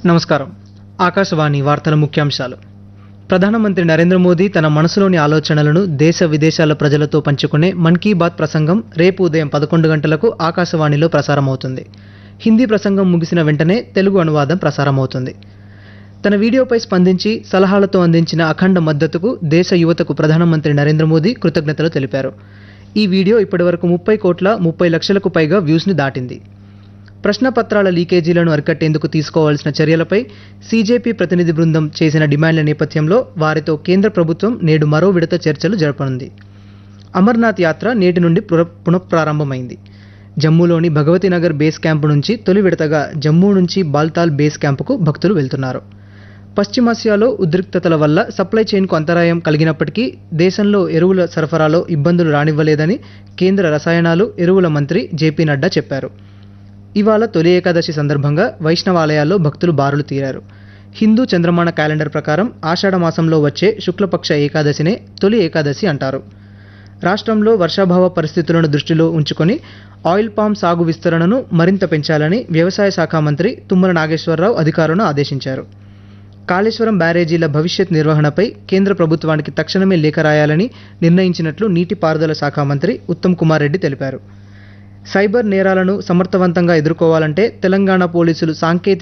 నమస్కారం ఆకాశవాణి వార్తల ముఖ్యాంశాలు ప్రధానమంత్రి నరేంద్ర మోదీ తన మనసులోని ఆలోచనలను దేశ విదేశాల ప్రజలతో పంచుకునే మన్ కీ బాత్ ప్రసంగం రేపు ఉదయం పదకొండు గంటలకు ఆకాశవాణిలో ప్రసారమవుతుంది హిందీ ప్రసంగం ముగిసిన వెంటనే తెలుగు అనువాదం ప్రసారమవుతుంది తన వీడియోపై స్పందించి సలహాలతో అందించిన అఖండ మద్దతుకు దేశ యువతకు ప్రధానమంత్రి నరేంద్ర మోదీ కృతజ్ఞతలు తెలిపారు ఈ వీడియో ఇప్పటివరకు ముప్పై కోట్ల ముప్పై లక్షలకు పైగా వ్యూస్ని దాటింది ప్రశ్నపత్రాల లీకేజీలను అరికట్టేందుకు తీసుకోవాల్సిన చర్యలపై సీజేపీ ప్రతినిధి బృందం చేసిన డిమాండ్ల నేపథ్యంలో వారితో కేంద్ర ప్రభుత్వం నేడు మరో విడత చర్చలు జరపనుంది అమర్నాథ్ యాత్ర నేటి నుండి పుర పునఃప్రారంభమైంది జమ్మూలోని భగవతీనగర్ బేస్ క్యాంపు నుంచి తొలి విడతగా జమ్మూ నుంచి బాల్తాల్ బేస్ క్యాంపుకు భక్తులు వెళ్తున్నారు పశ్చిమాసియాలో ఉద్రిక్తతల వల్ల సప్లై చైన్కు అంతరాయం కలిగినప్పటికీ దేశంలో ఎరువుల సరఫరాలో ఇబ్బందులు రానివ్వలేదని కేంద్ర రసాయనాలు ఎరువుల మంత్రి జేపీ నడ్డా చెప్పారు ఇవాళ తొలి ఏకాదశి సందర్భంగా వైష్ణవాలయాల్లో భక్తులు బారులు తీరారు హిందూ చంద్రమాన క్యాలెండర్ ప్రకారం ఆషాఢ మాసంలో వచ్చే శుక్లపక్ష ఏకాదశినే తొలి ఏకాదశి అంటారు రాష్ట్రంలో వర్షాభావ పరిస్థితులను దృష్టిలో ఉంచుకొని ఆయిల్ పామ్ సాగు విస్తరణను మరింత పెంచాలని వ్యవసాయ శాఖ మంత్రి తుమ్మల నాగేశ్వరరావు అధికారులను ఆదేశించారు కాళేశ్వరం బ్యారేజీల భవిష్యత్ నిర్వహణపై కేంద్ర ప్రభుత్వానికి తక్షణమే లేఖ రాయాలని నిర్ణయించినట్లు నీటిపారుదల శాఖ మంత్రి ఉత్తమ్ కుమార్ రెడ్డి తెలిపారు సైబర్ నేరాలను సమర్థవంతంగా ఎదుర్కోవాలంటే తెలంగాణ పోలీసులు సాంకేతిక